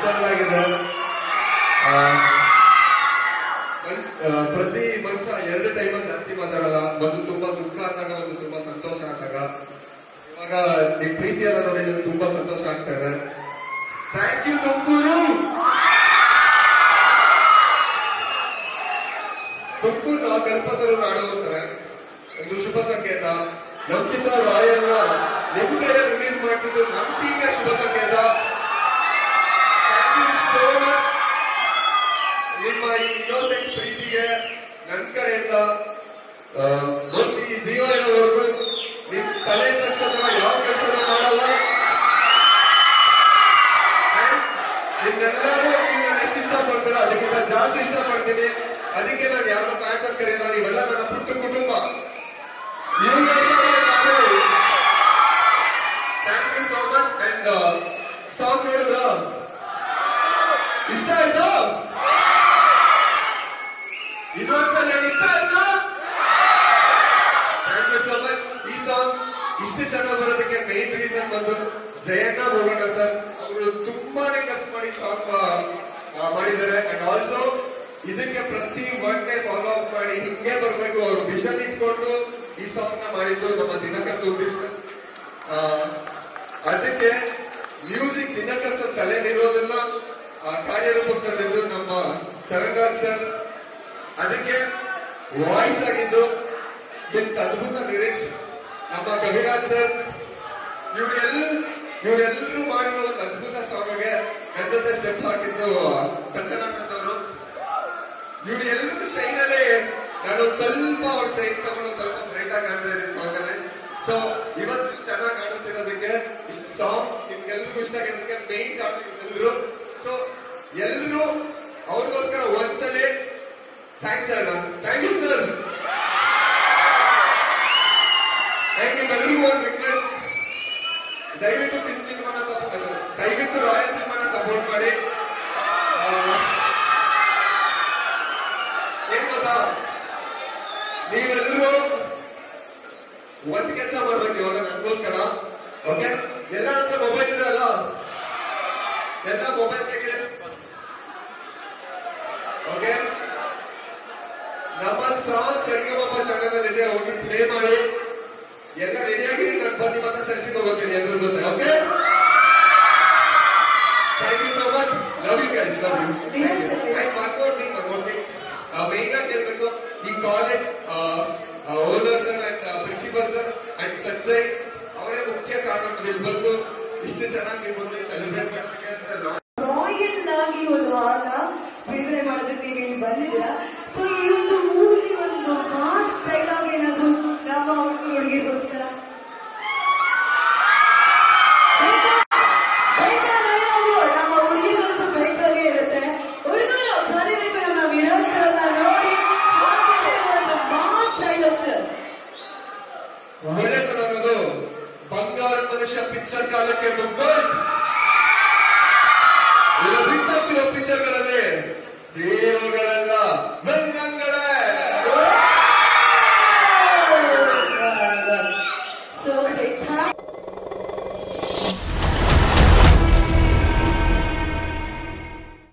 ಚೆನ್ನಾಗಿದೆ ಆ, ಮನ್- ಆ, ಪ್ರತಿ ಮನುಷ್ಯ ಎರಡು ಟೈಮಲ್ಲಿ ಜಾಸ್ತಿ ಮಾತಾಡಲ್ಲ ಒಂದು ತುಂಬಾ ದುಃಖ ಆದಾಗ ಒಂದು ತುಂಬಾ ಸಂತೋಷ ಆದಾಗ ಇವಾಗ ನಿಮ್ ಪ್ರೀತಿ ಎಲ್ಲ ನೋಡಿ ನಿಮ್ಗೆ ತುಂಬಾ ಸಂತೋಷ ಆಗ್ತಾ ಇದೆ ಥ್ಯಾಂಕ್ ಯು ತುಮಕೂರು ತುಮಕೂರು ನಾವು ಕಲ್ಪತರು ನಾಡು ಅಂತಾರೆ ಒಂದು ಶುಭ ಸಂಕೇತ ನಮ್ ಚಿತ್ರ ರಾಯಲ್ ನ ನಿಮ್ ಕಡೆ ರಿಲೀಸ್ ಮಾಡಿಸಿದ್ದು ನಮ್ ಟೀಮ್ಗೆ ಶುಭ ಸಂಕೇತ ಥ್ಯಾಂಕ್ ಯು ಸೋ ಮಚ್ ನಿಮ್ಮ ಈ ಇನ್ನೋಸೆಂಟ್ ಪ್ರೀತಿಗೆ ನನ್ನ ಕಡೆಯಿಂದ ಮೋಸ್ಟ್ಲಿ ಈ ಜೀವ ಇರೋವರೆಗೂ ನಿಮ್ ತಲೆ ತಕ್ಷಣ ಯಾವ ಕೆಲಸನೂ ಮಾಡಲ್ಲ And ನಿಮ್ಮೆಲ್ಲರೂ ನೀವು ನನ್ನ ಎಷ್ಟು ಇಷ್ಟಪಡ್ತೀರ ಅದಕ್ಕಿಂತ ಜಾಸ್ತಿ ಇಷ್ಟಪಡ್ತೀನಿ ಅದಕ್ಕೆ ನಾನು ಯಾರು ಫ್ಯಾನ್ಸ್ ಅಂತ ಕರೆಯಲ್ಲ ನೀವೆಲ್ಲ ನನ್ನ ಪುಟ್ಟ ಕುಟುಂಬ thank you so much and song ನೋಡಿದ್ರ ಇಷ್ಟ ಆಯ್ತಾ ಇನ್ನೊಂದ್ಸಲ ಇಷ್ಟ ಆಯ್ತಾ ಥ್ಯಾಂಕ್ ಯು ಸೋ ಮಚ್ ಈ ಸಾಂಗ್ ಇಷ್ಟು ಚೆನ್ನಾಗಿ ಬರೋದಕ್ಕೆ ಮೇನ್ ರೀಸನ್ ಬಂದು ಜಯಣ್ಣ ಬೋಗಣ್ಣ ಸರ್ ಅವರು ತುಂಬಾನೇ ಖರ್ಚು ಮಾಡಿ ಸಾಂಗ್ ಮಾಡಿದ್ದಾರೆ ಅಂಡ್ ಆಲ್ಸೋ ಇದಕ್ಕೆ ಪ್ರತಿ ಒನ್ ಡೇ ಫಾಲೋ ಅಪ್ ಮಾಡಿ ಹಿಂಗೆ ಬರ್ಬೇಕು ಅವ್ರು ವಿಷನ್ ಇಟ್ಕೊಂಡು ಈ ಸಾಂಗ್ ನ ಮಾಡಿದ್ದು ನಮ್ಮ ದಿನಕರ್ ತುರ್ತೀವಿ ಸರ್ ಆ, ಅದಕ್ಕೆ ಮ್ಯೂಸಿಕ್ ದಿನಕರ್ ಸರ್ ತಲೆಯಲ್ಲಿರೋದನ್ನ ಆ, ಕಾರ್ಯರೂಪಕ್ಕೆ ತಂದಿದ್ದು ನಮ್ಮ ಶರಣರಾಜ್ ಸರ್ ಅದಕ್ಕೆ ವಾಯ್ಸ್ ಆಗಿದ್ದು ಇಂಥ ಅದ್ಭುತ ಲಿರಿಕ್ಸ್ ನಮ್ಮ ಕವಿರಾಜ್ ಸರ್ ಇವರೆಲ್ಲ ಇವರೆಲ್ಲರೂ ಮಾಡಿರೋ ಒಂದು ಅದ್ಭುತ ಸಾಂಗ್ಗೆ ನನ್ನ ಜೊತೆ ಸ್ಟೆಪ್ ಹಾಕಿದ್ದು ಸತ್ಯನಾನಂದ್ ಅವರು ಇವರೆಲ್ಲರೂ ಶೈನಲ್ಲೇ ನಾನೊಂದು ಸ್ವಲ್ಪ ಅವ್ರ ಶೈನ್ ತಗೊಂಡು ಒಂದ್ ಸ್ವಲ್ಪ ಬ್ರೈಟ್ ಆಗಿ ಕಾಣ್ತಾ ಇದ್ದೀನಿ ಸಾಂಗಲ್ಲಿ ಸೊ ಇವತ್ತು ಇಷ್ಟು ಚೆನ್ನಾಗಿ ಕಾಣಿಸ್ತಿರೋದಕ್ಕೆ ಇಷ್ಟು ಸಾಂಗ್ ನಿಮ್ಗೆಲ್ರಿಗೂ ಇಷ್ಟ ಆಗಿರೋದಕ್ಕೆ ಮೇನ್ ಕಾರಣ ಎಲ್ಲರೂ ಸೊ ಎಲ್ಲರೂ ಅವ್ರಿಗೋಸ್ಕರ ಒಂದ್ಸಲಿ ಥ್ಯಾಂಕ್ಸ್ ಹೇಳ thank you sir thank you ಎಲ್ರಿಗೂ ಒಂದು ರಿಕ್ವೆಸ್ಟ್ ದಯವಿಟ್ಟು ಕಿಸ್ ಸಿನಿಮಾನ ಸಪೋರ್ಟ್ ದಯವಿಟ್ಟು ರಾಯಲ್ ಸಿನಿಮಾನ ಸಪೋರ್ಟ್ ಮಾಡಿ ಆ, ಏನ್ ಗೊತ್ತಾ ನೀವೆಲ್ಲರೂ ಒಂದ್ ಕೆಲಸ ಮಾಡ್ಬೇಕು ಇವಾಗ ನನಗೋಸ್ಕರ ಓಕೆ ಎಲ್ಲ ಹತ್ರ ಮೊಬೈಲ್ ಇದೆ ಅಲ್ಲ ಎಲ್ಲ ಮೊಬೈಲ್ ತೆಗಿದೆ ಓಕೆ ನಮ್ಮ ಸಾಂಗ್ ಸರಿಗಮಪ್ಪ ಚಾನಲ್ ಅಲ್ಲಿ ಇದೆ ಹೋಗಿ ಪ್ಲೇ ಮಾಡಿ ಎಲ್ಲ ರೆಡಿ ಆಗಿದೆ ನಾನು ಬಂದು ಮತ್ತೆ ಸೆಲ್ಫಿ ತಗೋತೀನಿ ಎಲ್ಲರ ಜೊತೆ okay thank you so much love you guys love you and one more thing one more thing main ಆಗಿ ಹೇಳ್ಬೇಕು ಈ college owner sir and principal sir and Sanjay ಅವರೇ ಮುಖ್ಯ ಕಾರಣ ಇಲ್ಲಿ ಬಂದು ಇಷ್ಟು ಚೆನ್ನಾಗಿ ನೀವು ಮುಂದೆ ಸೆಲೆಬ್ರೇಟ್ ಮಾಡ್ತೀವಿ ಅಂತ ನಾನು ರಾಯಲ್ ಆಗಿ ಒಂದು ಹಾಡನ್ನ ಬಿಡುಗಡೆ ಮಾಡೋದಕ್ಕೆ ನೀವು ಇಲ್ಲಿ ಬಂದಿದ್ದೀರಾ ಸೊ ಈ